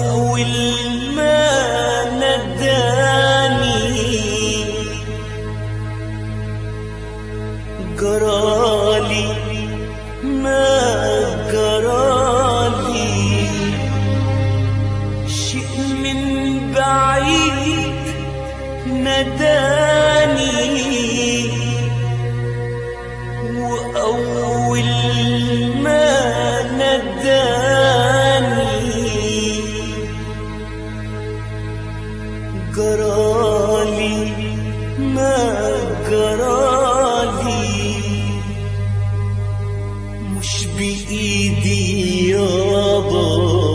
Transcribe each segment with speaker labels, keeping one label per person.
Speaker 1: وأول ما نداني جرالي ما جرالي شيء من بعيد نداني وأول ما نداني جرالي ما جرالي مش بإيدي يابا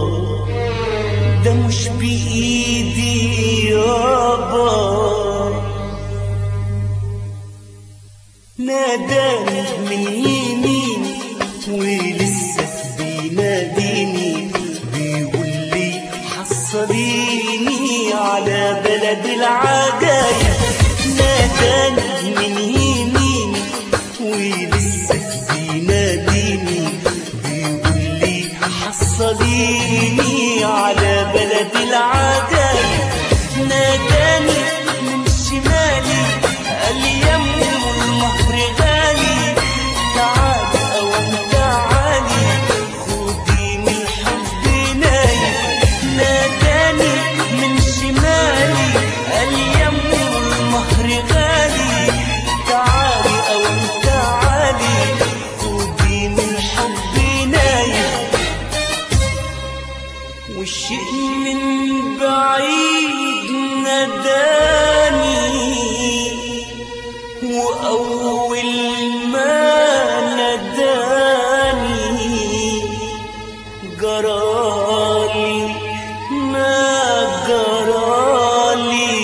Speaker 1: ده مش بإيدي يابا ناداني من يمين ولسه بيناديني بيقول لي حصليني على بلد العجايب ناداني من يمين ولسه بيناديني بيقول لي حصليني على بلد العجايب ناداني من شمالي قال لي يا ام المهر غالي تعالي او تعالي خدي من الحب نايم ناداني من شمالي قال لي يا ام المهر غالي تعالي او تعالي خدي من الحب نايم والشيء من بعيد نداني وأول ما نداني جرالي ما جرالي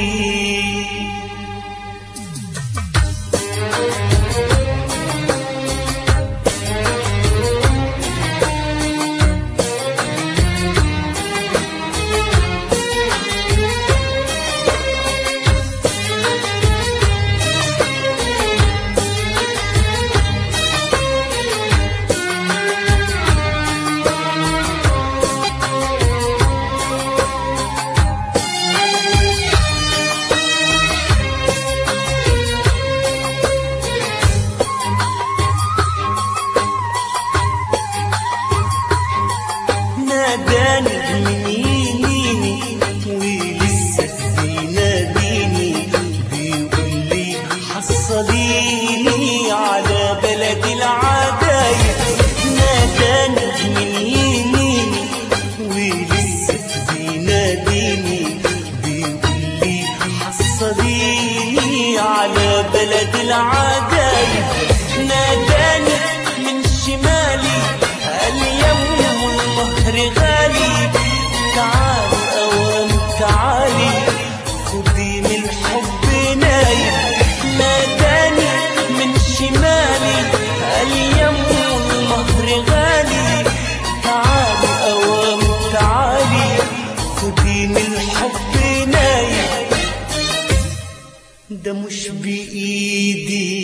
Speaker 1: ناداني من يميني ولسه بيناديني بيقول لي حصليني على بلد العجايب ناداني من يميني ولسه بيناديني بيقول لي حصليني على بلد العجايب ناداني من شمالي قال لي يا ام المهر غالي تعالي اوام تعالي خدي من الحب نايم ناداني من شمالي قال لي يا ام المهر غالي تعالي اوام تعالي خدي من الحب نايم ده مش بإيدي